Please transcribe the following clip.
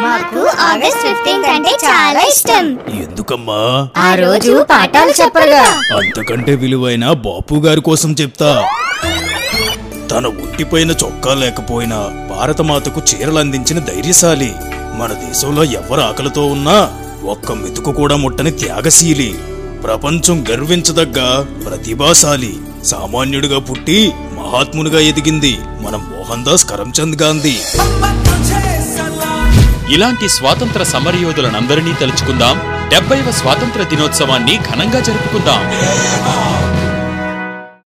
నాకు August fifteenth అంటే చాలా ఇష్టం ఎందుకమ్మా ఆ రోజు పాఠాలు చెప్పరుగా అంతకంటే విలువైన బాపు గారి కోసం చెప్తా తన ఒంటిపైన చొక్కా లేకపోయినా భారతమాతకు చీరలు అందించిన ధైర్యశాలి మన దేశంలో ఎవరు ఆకలితో ఉన్నా ఒక్క మెతుకు కూడా ముట్టని త్యాగశీలి ప్రపంచం గర్వించదగ్గ ప్రతిభాశాలి సామాన్యుడిగా పుట్టి మహాత్మునిగా ఎదిగింది మన మోహన్ దాస్ కరమ్చంద్ గాంధీ ఇలాంటి స్వాతంత్ర సమరయోధులనందరినీ తలుచుకుందాం డెబ్బైవ స్వాతంత్ర దినోత్సవాన్ని ఘనంగా జరుపుకుందాం